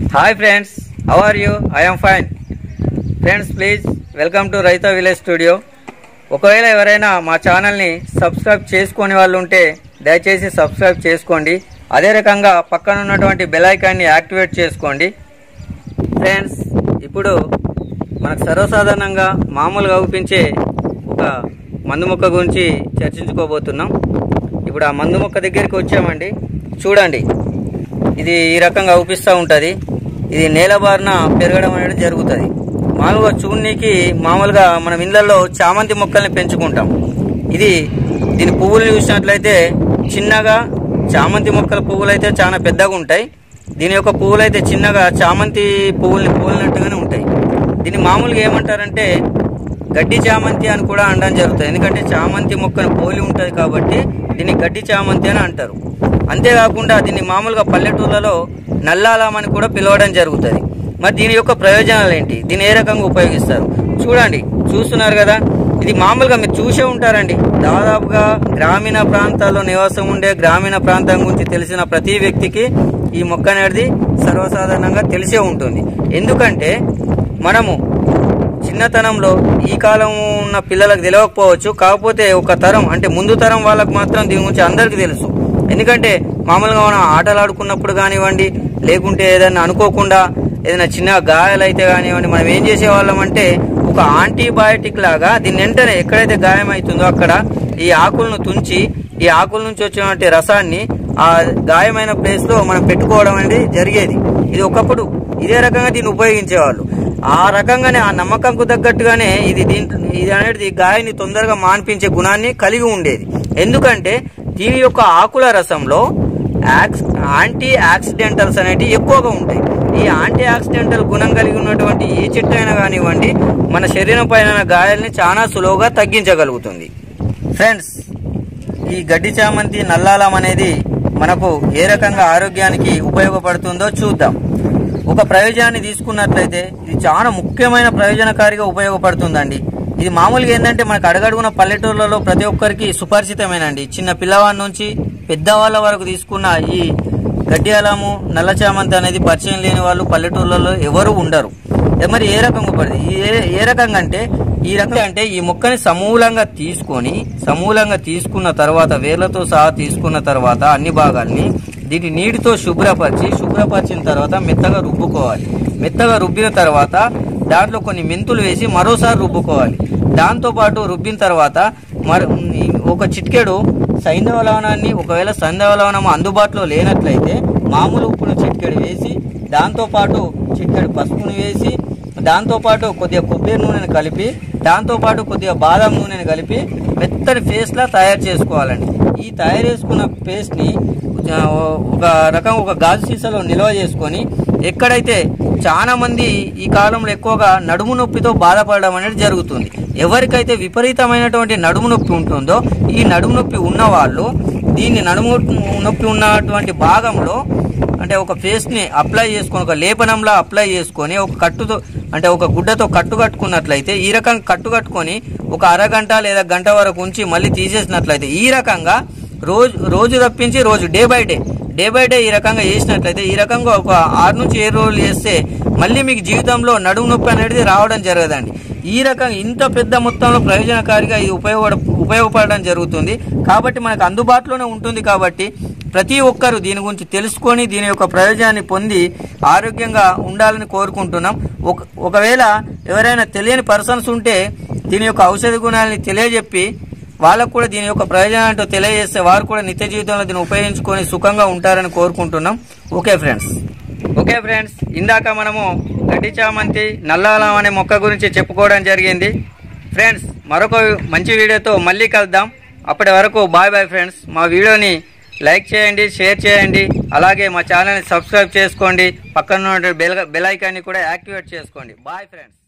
hi friends how are you I'm fine friends please welcome to Raitha village studio ఒకవేళ ఎవరైనా మా ఛానల్ని subscribe చేసుకునే వాళ్ళు ఉంటే దయచేసి సబ్స్క్రైబ్ చేసుకోండి అదే రకంగా పక్కన ఉన్నటువంటి బెల్ ఐకాన్ని యాక్టివేట్ చేసుకోండి ఫ్రెండ్స్ ఇప్పుడు మనకు సర్వసాధారణంగా మామూలుగా అవుపించే ఒక మందు మొక్క గురించి చర్చించుకోబోతున్నాం ఇప్పుడు ఆ మందు మొక్క దగ్గరికి వచ్చామండి చూడండి ఇది ఈ రకంగా అవుపిస్తూ ఉంటుంది ఇది నేల బారిన పెరగడం అనేది జరుగుతుంది మామూలుగా చూడనీకి మామూలుగా మనం ఇళ్ళల్లో చామంతి మొక్కల్ని పెంచుకుంటాం ఇది దీని పువ్వులు చూసినట్లయితే చిన్నగా చామంతి మొక్కల పువ్వులు అయితే చాలా పెద్దగా ఉంటాయి దీని యొక్క పువ్వులు అయితే చిన్నగా చామంతి పువ్వుల్ని పోలినట్టుగానే ఉంటాయి దీన్ని మామూలుగా ఏమంటారంటే గడ్డి చామంతి అని కూడా అనడం జరుగుతుంది ఎందుకంటే చామంతి మొక్కను పోలి ఉంటుంది కాబట్టి దీన్ని గడ్డి చామంతి అని అంటారు అంతేకాకుండా దీన్ని మామూలుగా పల్లెటూర్లలో నల్లాలం అని కూడా పిలవడం జరుగుతుంది మరి దీని యొక్క ప్రయోజనాలు ఏంటి దీన్ని ఏ రకంగా ఉపయోగిస్తారు చూడండి చూస్తున్నారు కదా ఇది మామూలుగా మీరు చూసే ఉంటారండి దాదాపుగా గ్రామీణ ప్రాంతాల్లో నివాసం ఉండే గ్రామీణ ప్రాంతం గురించి తెలిసిన ప్రతి వ్యక్తికి ఈ మొక్క అనేది సర్వసాధారణంగా తెలిసే ఉంటుంది ఎందుకంటే మనము చిన్నతనంలో ఈ కాలం ఉన్న పిల్లలకు తెలియకపోవచ్చు కాకపోతే ఒక తరం అంటే ముందు తరం వాళ్ళకు మాత్రం దీని గురించి అందరికీ తెలుసు ఎందుకంటే మామూలుగా మనం ఆటలు ఆడుకున్నప్పుడు కానివ్వండి లేకుంటే ఏదైనా అనుకోకుండా ఏదైనా చిన్న గాయాలు అయితే కానివ్వండి మనం ఏం చేసేవాళ్ళం అంటే ఒక యాంటీబయాటిక్ లాగా దీన్ని వెంటనే ఎక్కడైతే గాయం అవుతుందో అక్కడ ఈ ఆకులను తుంచి ఈ ఆకుల నుంచి వచ్చినటువంటి రసాన్ని ఆ గాయమైన ప్లేస్ లో మనం పెట్టుకోవడం అనేది జరిగేది ఇది ఒకప్పుడు ఇదే రకంగా దీన్ని ఉపయోగించేవాళ్ళు ఆ రకంగానే ఆ నమ్మకంకు తగ్గట్టుగానే ఇది దీంట్లో ఇది అనేది గాయాన్ని తొందరగా మాన్పించే గుణాన్ని కలిగి ఉండేది ఎందుకంటే దీని యొక్క ఆకుల రసంలో యాక్స్ యాంటీ యాక్సిడెంటల్స్ అనేటివి ఎక్కువగా ఉంటాయి ఈ యాంటీ ఆక్సిడెంటల్ గుణం కలిగి ఉన్నటువంటి ఏ చెట్టు అయినా కానివ్వండి మన శరీరం పైన గాయాల్ని చాలా సులువుగా తగ్గించగలుగుతుంది ఫ్రెండ్స్ ఈ గడ్డి చామంతి నల్లాలం అనేది మనకు ఏ రకంగా ఆరోగ్యానికి ఉపయోగపడుతుందో చూద్దాం ఒక ప్రయోజనాన్ని తీసుకున్నట్లయితే ఇది చాలా ముఖ్యమైన ప్రయోజనకారిగా ఉపయోగపడుతుందండి ఇది మామూలుగా ఏంటంటే మనకు అడగడుగున పల్లెటూర్లలో ప్రతి ఒక్కరికి సుపరిచితమేనండి చిన్న పిల్లవాడి నుంచి పెద్దవాళ్ళ వరకు తీసుకున్న ఈ గడ్డి అలాము నల్ల చామంతి అనేది పరిచయం లేని వాళ్ళు పల్లెటూర్లలో ఎవరు ఉండరు ఏ మరి ఏ రకంగా పడుతుంది ఏ ఏ రకంగా అంటే ఈ రకం అంటే ఈ మొక్కని సమూలంగా తీసుకొని సమూలంగా తీసుకున్న తర్వాత వేర్లతో సహా తీసుకున్న తర్వాత అన్ని భాగాల్ని దీన్ని నీటితో శుభ్రపరిచి శుభ్రపరిచిన తర్వాత మెత్తగా రుబ్బుకోవాలి మెత్తగా రుబ్బిన తర్వాత దాంట్లో కొన్ని మెంతులు వేసి మరోసారి రుబ్బుకోవాలి దాంతో పాటు రుబ్బిన తర్వాత మరి ఒక చిటికెడు సైంధవ లవణాన్ని ఒకవేళ సైంధవ లవణం అందుబాటులో లేనట్లయితే మామూలు ఉప్పును చిటికెడు వేసి దాంతో పాటు చిటికెడు పసుపును వేసి దాంతో పాటు కొద్దిగా కొబ్బరి నూనెను కలిపి దాంతో పాటు కొద్దిగా బాదం నూనెను కలిపి మెత్తని పేస్ట్ లా తయారు చేసుకోవాలండి ఈ తయారు చేసుకున్న పేస్ట్ ని ఆ, ఒక రకం ఒక గాజు సీసాలో నిల్వ చేసుకొని ఎక్కడైతే చాలా మంది ఈ కాలంలో ఎక్కువగా నడుము నొప్పితో బాధపడడం అనేది జరుగుతుంది ఎవరికైతే విపరీతమైనటువంటి నడుము నొప్పి ఉంటుందో ఈ నడుము నొప్పి ఉన్న వాళ్ళు దీన్ని నడుము నొప్పి ఉన్నటువంటి భాగంలో అంటే ఒక పేస్ట్ ని అప్లై చేసుకొని ఒక లేపనంలా అప్లై చేసుకొని ఒక కట్టుతో అంటే ఒక గుడ్డతో కట్టు కట్టుకున్నట్లయితే ఈ రకంగా కట్టు కట్టుకొని ఒక అరగంట లేదా గంట వరకు ఉంచి మళ్ళీ తీసేసినట్లయితే ఈ రకంగా రోజు రోజు తప్పించి రోజు day by day day by day ఈ రకంగా చేసినట్లయితే ఈ రకంగా ఒక ఆరు నుంచి ఏడు రోజులు చేస్తే మళ్ళీ మీకు జీవితంలో నడుము నొప్పి అనేది రావడం జరగదండి ఈ రకంగా ఇంత పెద్ద మొత్తంలో ప్రయోజనకారిగా ఇది ఉపయోగపడ ఉపయోగపడడం జరుగుతుంది కాబట్టి మనకు అందుబాటులోనే ఉంటుంది కాబట్టి ప్రతి ఒక్కరూ దీని గురించి తెలుసుకొని దీని యొక్క ప్రయోజనాన్ని పొంది ఆరోగ్యంగా ఉండాలని కోరుకుంటున్నాం ఒక ఒకవేళ ఎవరైనా తెలియని పర్సన్స్ ఉంటే దీని యొక్క ఔషధ గుణాలని తెలియజెప్పి వాళ్ళకు కూడా దీని యొక్క ప్రయోజనాలు తెలియజేస్తే వారు కూడా నిత్య జీవితంలో దీన్ని ఉపయోగించుకొని సుఖంగా ఉంటారని కోరుకుంటున్నాం ఓకే ఫ్రెండ్స్ ఓకే ఫ్రెండ్స్ ఇందాక మనము గడ్డి చామంతి నల్లాలం అనే మొక్క గురించి చెప్పుకోవడం జరిగింది ఫ్రెండ్స్ మరొక మంచి వీడియోతో మళ్ళీ కలుద్దాం అప్పటి వరకు బాయ్ బాయ్ ఫ్రెండ్స్ మా వీడియోని లైక్ చేయండి షేర్ చేయండి అలాగే మా ఛానల్ని సబ్స్క్రైబ్ చేసుకోండి పక్కన ఉన్న బెల్ బెల్ ఐకాన్ని కూడా యాక్టివేట్ చేసుకోండి బాయ్ ఫ్రెండ్స్